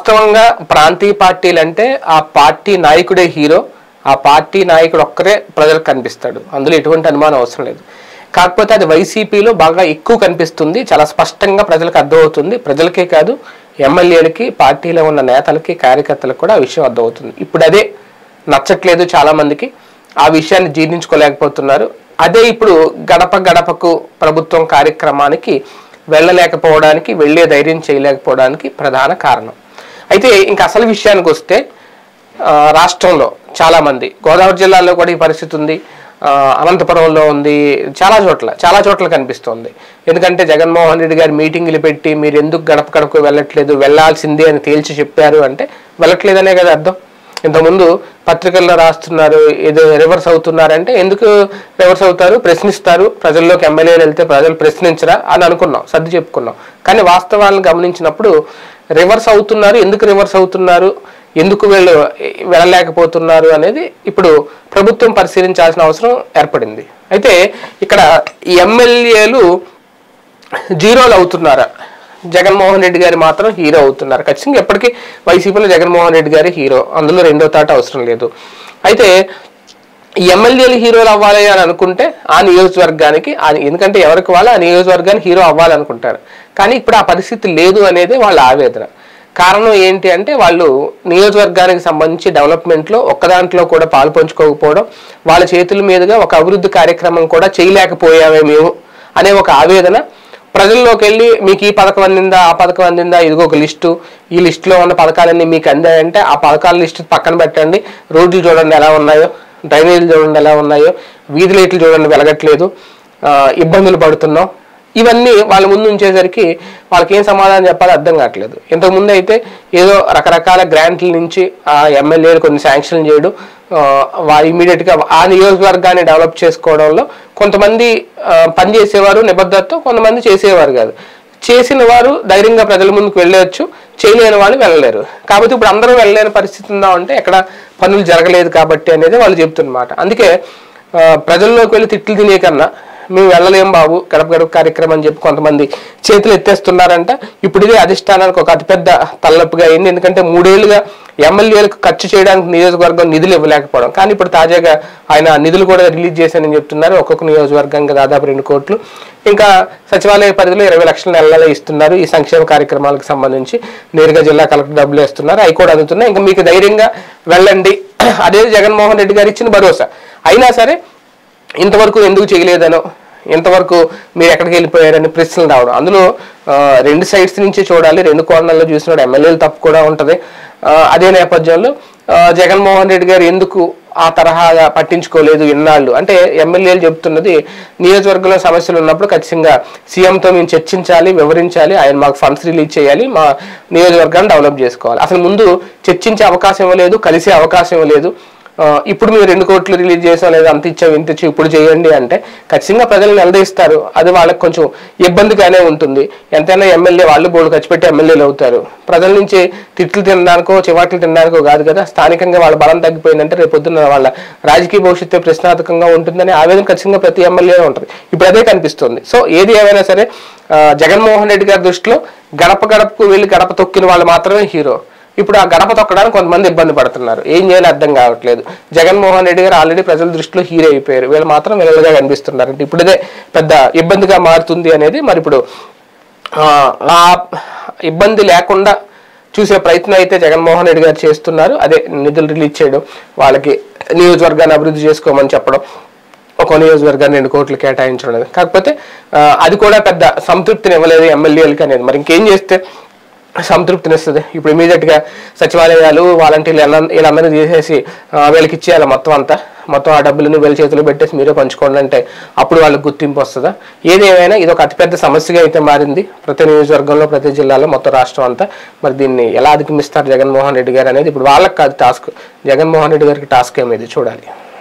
వాస్తవంగా ప్రాంతీయ పార్టీలు అంటే ఆ పార్టీ నాయకుడే హీరో ఆ పార్టీ నాయకుడు ఒక్కరే ప్రజలకు కనిపిస్తాడు అందులో ఎటువంటి అనుమానం అవసరం లేదు కాకపోతే అది వైసీపీలో బాగా ఎక్కువ కనిపిస్తుంది చాలా స్పష్టంగా ప్రజలకు అర్థమవుతుంది ప్రజలకే కాదు ఎమ్మెల్యేలకి పార్టీలో ఉన్న నేతలకి కార్యకర్తలకు కూడా ఆ విషయం అర్థమవుతుంది ఇప్పుడు అదే నచ్చట్లేదు చాలా మందికి ఆ విషయాన్ని జీర్ణించుకోలేకపోతున్నారు అదే ఇప్పుడు గడప గడపకు ప్రభుత్వం కార్యక్రమానికి వెళ్ళలేకపోవడానికి వెళ్ళే ధైర్యం చేయలేకపోవడానికి ప్రధాన కారణం అయితే ఇంకా అసలు విషయానికి వస్తే ఆ, రాష్ట్రంలో చాలా మంది గోదావరి జిల్లాలో కూడా ఈ పరిస్థితి ఉంది ఆ, అనంతపురంలో ఉంది చాలా చోట్ల చాలా చోట్ల కనిపిస్తోంది ఎందుకంటే జగన్మోహన్ రెడ్డి గారు మీటింగులు పెట్టి మీరు ఎందుకు గడప గడపకు వెళ్ళట్లేదు వెళ్ళాల్సిందే అని తేల్చి చెప్పారు అంటే వెళ్ళట్లేదనే కదా అర్థం ఇంతకుముందు పత్రికల్లో రాస్తున్నారు ఏదో రివర్స్ అవుతున్నారంటే ఎందుకు రివర్స్ అవుతారు ప్రశ్నిస్తారు ప్రజల్లోకి ఎమ్మెల్యేలు వెళ్తే ప్రజలు ప్రశ్నించరా అని అనుకున్నాం సర్ది చెప్పుకున్నాం కానీ వాస్తవాలను గమనించినప్పుడు రివర్స్ అవుతున్నారు ఎందుకు రివర్స్ అవుతున్నారు ఎందుకు వీళ్ళు వెళ్ళలేకపోతున్నారు అనేది ఇప్పుడు ప్రభుత్వం పరిశీలించాల్సిన అవసరం ఏర్పడింది అయితే ఇక్కడ ఎమ్మెల్యేలు జీరోలు అవుతున్నారా జగన్మోహన్ రెడ్డి గారు మాత్రం హీరో అవుతున్నారు ఖచ్చితంగా ఎప్పటికీ వైసీపీలో జగన్మోహన్ రెడ్డి గారి హీరో అందులో రెండో తాట అవసరం లేదు అయితే ఈ ఎమ్మెల్యేలు హీరోలు అవ్వాలి అని అనుకుంటే ఆ నియోజకవర్గానికి ఆ ఎందుకంటే ఎవరికి వాళ్ళు ఆ నియోజకవర్గానికి హీరో అవ్వాలనుకుంటారు కానీ ఇప్పుడు ఆ పరిస్థితి లేదు అనేది వాళ్ళ ఆవేదన కారణం ఏంటి అంటే వాళ్ళు నియోజకవర్గానికి సంబంధించి డెవలప్మెంట్లో ఒక్క దాంట్లో కూడా పాలు పంచుకోకపోవడం వాళ్ళ చేతుల మీదుగా ఒక అభివృద్ధి కార్యక్రమం కూడా చేయలేకపోయామే మేము అనే ఒక ఆవేదన ప్రజల్లోకి వెళ్ళి మీకు ఈ పథకం అందిందా ఆ పథకం అందిందా ఇదిగో ఒక లిస్టు ఈ లిస్టులో ఉన్న పథకాలన్నీ మీకు అందాయంటే ఆ పథకాల లిస్టు పక్కన పెట్టండి రోడ్లు చూడండి ఎలా ఉన్నాయో డ్రైనేజీలు చూడండి ఎలా ఉన్నాయో వీధి లైట్లు చూడండి వెలగట్లేదు ఆ, ఇబ్బందులు పడుతున్నాం ఇవన్నీ వాళ్ళ ముందు ఉంచేసరికి వాళ్ళకి ఏం సమాధానం చెప్పాలో అర్థం కావట్లేదు ఇంతకుముందు అయితే ఏదో రకరకాల గ్రాంట్ల నుంచి ఆ ఎమ్మెల్యేలు కొన్ని శాంక్షన్ చేయడం ఆ, వా- immediate గా ఆ నియోజకవర్గాన్ని డెవలప్ చేసుకోవడంలో కొంతమంది ఆ, పనిచేసేవారు నిబద్ధతతో కొంతమంది చేసేవారు కాదు చేసిన వారు ధైర్యంగా ప్రజల ముందుకు వెళ్ళవచ్చు చేయలేని వాళ్ళు వెళ్ళలేరు కాబట్టి ఇప్పుడు అందరూ వెళ్ళలేని పరిస్థితి ఉందా అంటే ఎక్కడ పనులు జరగలేదు కాబట్టి అనేది వాళ్ళు చెప్తున్నమాట అందుకే ఆ, ప్రజల్లోకి వెళ్ళి తిట్లు తినే కన్నా మేము వెళ్ళలేం బాబు గడప గడప కార్యక్రమం అని చెప్పి కొంతమంది చేతులు ఎత్తేస్తున్నారంట ఇప్పుడు ఇదే అధిష్టానానికి ఒక అతిపెద్ద తలనొప్పిగా అయింది ఎందుకంటే మూడేళ్లుగా ఎమ్మెల్యేలకు ఖర్చు చేయడానికి నియోజకవర్గం నిధులు ఇవ్వలేకపోవడం కానీ ఇప్పుడు తాజాగా ఆయన నిధులు కూడా రిలీజ్ చేశానని చెప్తున్నారు ఒక్కొక్క నియోజకవర్గంగా దాదాపు రెండు కోట్లు ఇంకా సచివాలయ పరిధిలో ఇరవై లక్షల నెలలు ఇస్తున్నారు ఈ సంక్షేమ కార్యక్రమాలకు సంబంధించి నేరుగా జిల్లా కలెక్టర్ డబ్బులు ఇస్తున్నారు అవి కూడా అందుతున్నాయి ఇంకా మీకు ధైర్యంగా వెళ్ళండి అదే జగన్మోహన్ రెడ్డి గారు ఇచ్చిన భరోసా అయినా సరే ఇంతవరకు ఎందుకు చేయలేదనో ఇంతవరకు మీరు ఎక్కడికి వెళ్ళిపోయారని ప్రశ్నలు రావడం అందులో ఆ, రెండు సైడ్స్ నుంచి చూడాలి రెండు కోణాల్లో చూసినాడు ఎమ్మెల్యేలు తప్పు కూడా ఉంటుంది ఆ, అదే నేపథ్యంలో ఆ, జగన్మోహన్ రెడ్డి గారు ఎందుకు ఆ తరహాగా పట్టించుకోలేదు ఇన్నాళ్ళు అంటే ఎమ్మెల్యేలు చెప్తున్నది నియోజకవర్గంలో సమస్యలు ఉన్నప్పుడు ఖచ్చితంగా సీఎంతో మేము చర్చించాలి వివరించాలి ఆయన మాకు ఫండ్స్ రిలీజ్ చేయాలి మా నియోజకవర్గాన్ని డెవలప్ చేసుకోవాలి అసలు ముందు చర్చించే అవకాశం ఇవ్వలేదు కలిసే అవకాశం ఇవ్వలేదు ఆ, ఇప్పుడు మీరు రెండు కోట్లు రిలీజ్ చేసాం లేదా అంత ఇచ్చాం ఇంత ఇచ్చాం ఇప్పుడు చేయండి అంటే ఖచ్చితంగా ప్రజలు నిలదీస్తారు అది వాళ్ళకి కొంచెం ఇబ్బందిగానే ఉంటుంది ఎంతైనా ఎమ్మెల్యే వాళ్ళు బోర్డు ఖర్చు పెట్టి ఎమ్మెల్యేలు అవుతారు ప్రజల నుంచి తిట్లు తినడానికో చివాట్లు తినడానికో కాదు కదా స్థానికంగా వాళ్ళ బలం తగ్గిపోయిందంటే రేపు పొద్దున్న వాళ్ళ రాజకీయ భవిష్యత్తు ప్రశ్నార్థకంగా ఉంటుందని ఆవేదన ఖచ్చితంగా ప్రతి ఎమ్మెల్యే ఉంటుంది ఇప్పుడు అదే కనిపిస్తుంది సో ఏది ఏమైనా సరే ఆ, జగన్మోహన్ రెడ్డి గారి దృష్టిలో గడప గడపకు వెళ్ళి గడప తొక్కిన వాళ్ళు మాత్రమే హీరో ఇప్పుడు ఆ గడప తొక్కడానికి కొంతమంది ఇబ్బంది పడుతున్నారు ఏం చేయాలో అర్థం కావట్లేదు జగన్మోహన్ రెడ్డి గారు ఆల్రెడీ ప్రజల దృష్టిలో హీరో అయిపోయారు వీళ్ళు మాత్రం విలలుగా కనిపిస్తున్నారు అంటే ఇప్పుడు ఇదే పెద్ద ఇబ్బందిగా మారుతుంది అనేది మరి ఇప్పుడు ఆ, ఆ ఇబ్బంది లేకుండా చూసే ప్రయత్నం అయితే జగన్మోహన్ రెడ్డి గారు చేస్తున్నారు అదే నిధులు రిలీజ్ చేయడం వాళ్ళకి నియోజకవర్గాన్ని అభివృద్ధి చేసుకోమని చెప్పడం ఒక నియోజకవర్గాన్ని రెండు కోట్లు కేటాయించడం అనేది కాకపోతే ఆ, అది కూడా పెద్ద సంతృప్తిని ఇవ్వలేదు ఎమ్మెల్యేలకి అనేది మరి ఇంకేం చేస్తే సంతృప్తినిస్తుంది ఇప్పుడు ఇమీడియట్ గా సచివాలయాలు వాలంటీర్లు ఎలా- వీళ్ళందరినీ తీసేసి ఆ, వీళ్ళకి ఇచ్చేయాలి మొత్తం అంతా మొత్తం ఆ డబ్బులను వీళ్ళ చేతిలో పెట్టేసి మీరే పంచుకోండి అంటే అప్పుడు వాళ్ళకి గుర్తింపు వస్తుందా ఏదేమైనా ఇది ఒక అతిపెద్ద సమస్యగా అయితే మారింది ప్రతి నియోజకవర్గంలో ప్రతి జిల్లాలో మొత్తం రాష్ట్రం అంతా మరి దీన్ని ఎలా అధిగమిస్తారు జగన్మోహన్ రెడ్డి గారు అనేది ఇప్పుడు వాళ్ళకి కాదు టాస్క్ జగన్మోహన్ రెడ్డి గారికి టాస్క్ ఏమేది చూడాలి